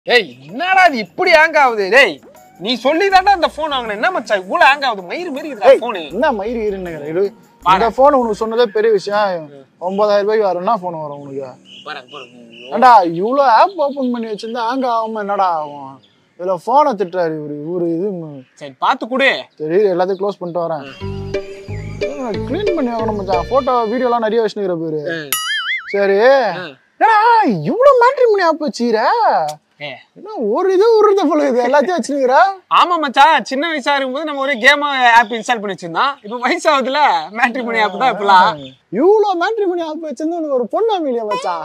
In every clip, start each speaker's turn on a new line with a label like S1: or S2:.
S1: டேய் என்னடா இது இப்படி ஹேங் ஆகுது டேய் நீ சொல்லி தான்டா இந்த போன் வாங்கின என்ன மச்சான் இவ்வளவு ஹேங் ஆகுது மயிறு மாரி இருக்குடா
S2: ஏய்,
S1: போனு
S2: என்ன மயிறு இருன்னு இது இந்த போன் உனக்கு சொன்னதே பெரிய விஷயம் ஒன்பதாயிரம் ரூபாய்க்கு வரும்னா போன் வரும் உனக்கு
S1: பாருங்க பாருங்க
S2: ஏண்டா இவ்வளோ ஆப் ஓப்பன் பண்ணி வச்சிருந்தா ஹேங் ஆகாம என்னடா ஆகும் இதுல போனை திட்டுறாரு இவரு இவரு இது ம்,
S1: சரி பார்த்து கொடு
S2: சரி எல்லாத்தையும் க்ளோஸ் பண்ணிட்டு வரேன் க்ளீன் பண்ணி ஆகணும் மச்சான் போட்டோ வீடியோலாம் நிறைய வச்சுக்கிற பேரு சரி ஏடா இவ்வளோ மேட்ரிமோனி ஆப் வச்சுக்கிற
S1: ஏ
S2: என்ன ஒரு இது உருந்த போல இது எல்லாத்தையும் வச்சுக்கிற
S1: ஆமா மச்சான் சின்ன வயசா இருக்கும்போது நம்ம ஒரு கேம் ஆப் இன்ஸ்டால் பண்ணி வச்சிருந்தோம் இப்போ வயசாகுதுல மேட்ரிமோனி ஆப் தான் இப்பலாம்
S2: இவ்வளோ மேட்ரிமோனி ஆப் வச்சிருந்து உனக்கு ஒரு பொண்ணு அமையில மச்சான்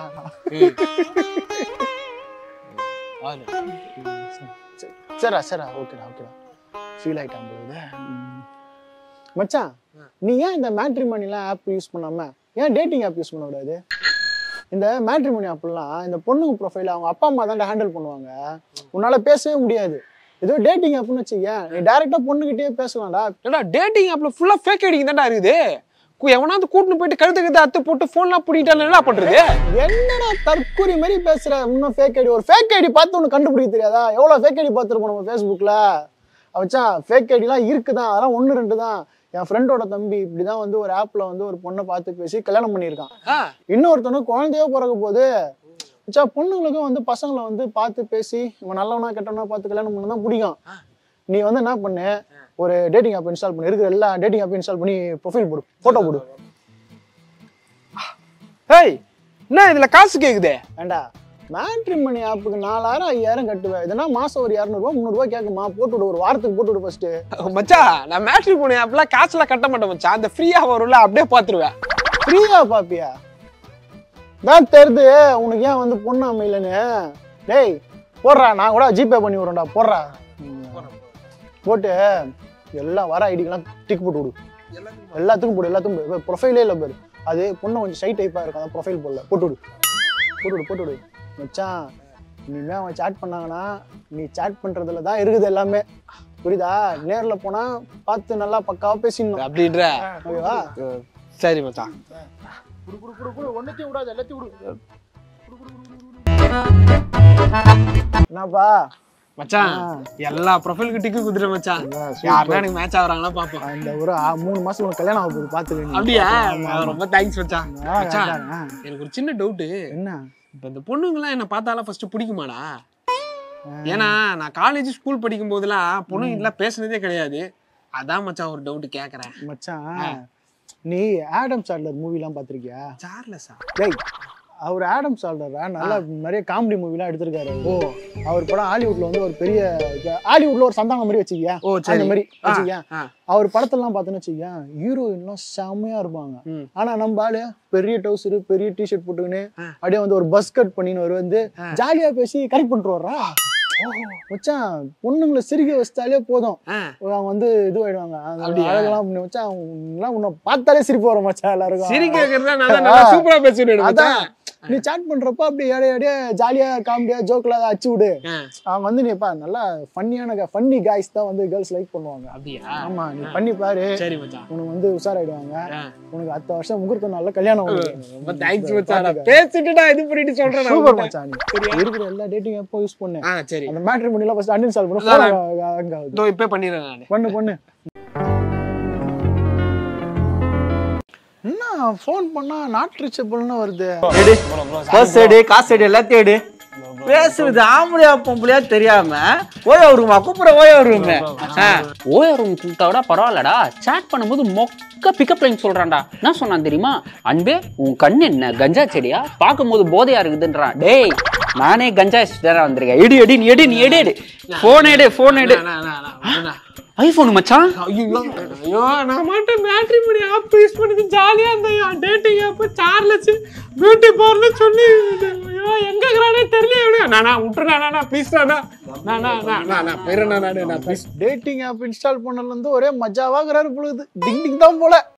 S2: சரி, சரிடா சரிடா ஓகேடா ஓகேடா ஃபீல் ஆயிட்டான் போகுது மச்சான் நீ ஏன் இந்த மேட்ரிமோனிலாம் ஆப் யூஸ் பண்ணாம ஏன் டேட்டிங் ஆப் யூஸ் பண்ணக்கூடாது இந்த மேட்ரிமோனி ஆப்லாம் இந்த பொண்ணுங்க ப்ரொஃபைல் அவங்க அப்பா அம்மா தான் ஹேண்டில் பண்ணுவாங்க உன்னால பேசவே முடியாது ஏதோ டேட்டிங் ஆப்னு வச்சுக்க நீ டேரெக்டாக பொண்ணுகிட்டயே பேசலாம்டா
S1: ஏடா டேட்டிங் ஆப்ல ஃபுல்லா ஃபேக் ஐடிங் தான்டா இருக்குது கு- எவனாவது கூட்டிட்டு போயிட்டு கழுத்து கழுத்து அத்து போட்டு போன்லாம் பிடிக்கிட்டாலும் என்ன பண்றது
S2: என்னடா தற்கூரி மாதிரி பேசுற இன்னும் ஃபேக் ஐடி ஒரு ஃபேக் ஐடி பார்த்து உனக்கு கண்டுபிடிக்க தெரியாதா எவ்வளோ ஃபேக் ஐடி பார்த்துருப்போம் நம்ம ஃபேஸ்புக்கில் வச்சான் ஃபேக் ஐடிலாம் இருக்குதான் அதெல்லாம் ஒன்று ரெண்டு தான் என் ஃப்ரெண்டோட தம்பி இப்படிதான் வந்து ஒரு ஆப்ல வந்து ஒரு பொண்ணை பார்த்து பேசி கல்யாணம் பண்ணியிருக்கான்
S1: ஆ,
S2: இன்னொருத்தனுக்கு குழந்தையோ பிறக்க போது வச்சா பொண்ணுங்களுக்கும் வந்து பசங்களை வந்து பார்த்து பேசி இவன் நல்லவனா கெட்டவனா பார்த்து கல்யாணம் பண்ண தான் பிடிக்கும் நீ வந்து என்ன பண்ணு ஒரு டேட்டிங் ஆப் இன்ஸ்டால் பண்ணி இருக்கிற எல்லா டேட்டிங் ஆப் இன்ஸ்டால் பண்ணி ப்ரொஃபைல் போடு ஃபோட்டோ போடு
S1: ஏய் என்ன இதுல காசு கேக்குதே
S2: ஏண்டா மேட்ரிமணி ஆப்புக்கு நாலாயிரம் ஐயாயிரம் கட்டுவேன் இதனா மாசம் ஒரு இரநூறுவா முந்நூறுவா கேட்குமா போட்டு விடு ஒரு வாரத்துக்கு போட்டு விடு ஃபர்ஸ்ட்
S1: மச்சான் நான் மேட்ரிமோனி ஆப்ல காசுலாம் கட்ட மாட்டேன் மச்சான் அந்த ஃப்ரீயா வரும்ல அப்படியே பாத்துருவேன்
S2: ஃப்ரீயா பாப்பியா தான் தெரிது உனக்கு ஏன் வந்து பொண்ணு அமையலன்னு டேய் போடுறா நான் கூட ஜிபே பண்ணி விடுறேன்டா போடுறா போட்டு எல்லாம் வர ஐடிக்கெல்லாம் டிக் போட்டு விடு எல்லாத்துக்கும் போடு எல்லாத்துக்கும் போடு ப்ரொஃபைலே இல்லை பாரு அது பொண்ணு கொஞ்சம் சை டைப்பாக இருக்கும் அதான் ப்ரொஃபைல் போடல போட்டு விடு போட்டு விடு போட்டு விடு மச்சான் இனிமே அவன் சாட் பண்ணாங்கன்னா நீ சாட் பண்றதுல தான் இருக்குது எல்லாமே புரியுதா நேர்ல போனா பார்த்து நல்லா பக்காவா பேசிடணும்
S1: அப்படின்ற
S2: ஓகேவா
S1: சரி மச்சான்
S2: குடு குடு குடு குடு ஒன்னத்தையும் விடாது எல்லாத்தையும் விடு என்னப்பா
S1: மச்சான் எல்லா ப்ரொஃபைலுக்கு டிக்கு குடுத்துற மச்சான்
S2: அதான், super.
S1: யாருன்னா எனக்கு மேட்ச் ஆகுறாங்களா பாப்போம்
S2: இந்த ஒரு ஆ- மூணு மாசம் உனக்கு கல்யாணம் ஆக போகுது பாத்துக்க
S1: அப்படியா ரொம்ப தேங்க்ஸ் மச்சான்
S2: ஆ,
S1: மச்சான்
S2: ஆ.
S1: எனக்கு ஒரு சின்ன டவுட்டு
S2: என்ன
S1: இப்ப இந்த பொண்ணுங்களாம் என்ன பார்த்தாலாம் ஃபர்ஸ்ட் பிடிக்குமாடா ஏன்னா நான் காலேஜ் ஸ்கூல் படிக்கும் போதெல்லாம் பொண்ணுங்களாம் பேசுனதே கிடையாது அதான் மச்சான் ஒரு டவுட் கேக்குறேன்
S2: மச்சான் நீ ஆடம் சாட்லர் மூவிலாம் பார்த்திருக்கியா
S1: சார்லஸா
S2: டேய் அவர் ஆடம் சால்டர் நல்லா நிறைய காமெடி மூவிலாம் எடுத்திருக்காரு ஓ அவர் படம் ஹாலிவுட்ல வந்து ஒரு பெரிய இப்ப ஹாலிவுட்ல ஒரு சந்தானம் மாதிரி வச்சுக்கியா
S1: ஓ, சரி.
S2: அந்த மாதிரி
S1: ஆ,
S2: வச்சுக்கியா
S1: ஆ.
S2: அவர் படத்தெல்லாம் பார்த்தோன்னு வச்சுக்கியா ஹீரோயின்லாம் செம்மையா இருப்பாங்க
S1: ம்.
S2: ஆனா நம்ம ஆளு பெரிய டவுசர் பெரிய டிஷர்ட் போட்டுக்கின்னு
S1: ஆ.
S2: அப்படியே வந்து ஒரு பஸ் கட் பண்ணின்னு அவர் வந்து ஜாலியா பேசி கரெக்ட் பண்ணிட்டு வர்றா மச்சான் பொண்ணுங்களை சிரிக்க வச்சாலே போதும்
S1: ஆ,
S2: அவங்க வந்து இதுவாயிடுவாங்க அந்த
S1: அப்படியா?
S2: அழகெல்லாம் பண்ணி வச்சா அவங்க உன்னை பார்த்தாலே சிரிப்பு வரும் மச்சான் எல்லாருக்கும்
S1: சிரிக்க வைக்கிறதா நான் தான் நல்லா சூப்பரா பேசிடுவேன்
S2: அதான்
S1: மச்சான்
S2: நீ சாட் பண்றப்ப அப்படியே ஏடைய ஏடைய ஜாலியா காமெடியா ஜோக்ல அச்சு விடு
S1: ஆ,
S2: அவங்க வந்து நீப்பா நல்லா ஃபன்னியான ஃபன்னி காய்ஸ் தான் வந்து கேர்ள்ஸ் லைக் பண்ணுவாங்க
S1: அப்படியா
S2: ஆமா நீ பண்ணி பாரு
S1: சரி மச்சான்
S2: உனக்கு வந்து உஷாராயிடுவாங்க
S1: ஆ.
S2: உனக்கு அடுத்த வருஷம் முகூர்த்த நாள்ல கல்யாணம்
S1: ரொம்ப தேங்க்ஸ் மச்சான் நான் பேசிட்டுடா இது பண்ணிட்டு சொல்றேன் நான்
S2: சூப்பர்
S1: உன்கிட்ட.
S2: மச்சான் நீ இருக்கிற எல்லா டேட்டிங் எப்போ யூஸ் பண்ணு
S1: ஆ சரி
S2: அந்த மேட்ரி பண்ணிலாம் ஃபர்ஸ்ட் அன்இன்ஸ்டால் பண்ணு
S1: அதான்
S2: phone அங்க ஆகுது.
S1: இதோ இப்ப பண்ணிடுறேன் நான்
S2: பண்ணு பண்ணு என்ன ஃபோன் பண்ணா நாட் ரீச்சபிள்னு வருது
S3: எடு பஸ் எடு காசு எடு எல்லாத்தையும் எடு பேசுறது ஆம்பளையா பொம்பளையா தெரியாம ஓய வருமா கூப்பிட ஓய வருமே
S4: ஓயா ரூம் கூப்பிட்டா விட பரவாயில்லடா சேட் பண்ணும்போது மொக்க பிக்கப் லைன் சொல்றான்டா என்ன சொன்னான் தெரியுமா அன்பே உன் கண் என்ன கஞ்சா செடியா பார்க்கும்போது போதையா இருக்குதுன்றான் டேய் நானே கஞ்சா ஸ்டரா வந்திருக்கேன் எடு எடு நீ எடு நீ எடு எடு போன் எடு போன் எடு
S1: நான், நான், நான், நான்.
S4: ஐபோன் மச்சான்
S1: ஐயோ ஐயோ நான் மட்டும் மேட்ரிமோனி ஆப் யூஸ் பண்ணி ஜாலியா இருந்தேன் dating app Charles beauty parlour சொல்லி ஐயோ எங்க இருக்கிறானே தெரியல நானா விட்டுறா நானா ப்ளீஸ் நானா நானா நான் நான் போயிடுறேன் நானு நான் ப்ளீஸ்
S2: டேட்டிங் ஆப் இன்ஸ்டால் பண்ணல இருந்து ஒரே மஜாவாகிறாரு பொழுது டிங் டிங் தான் போல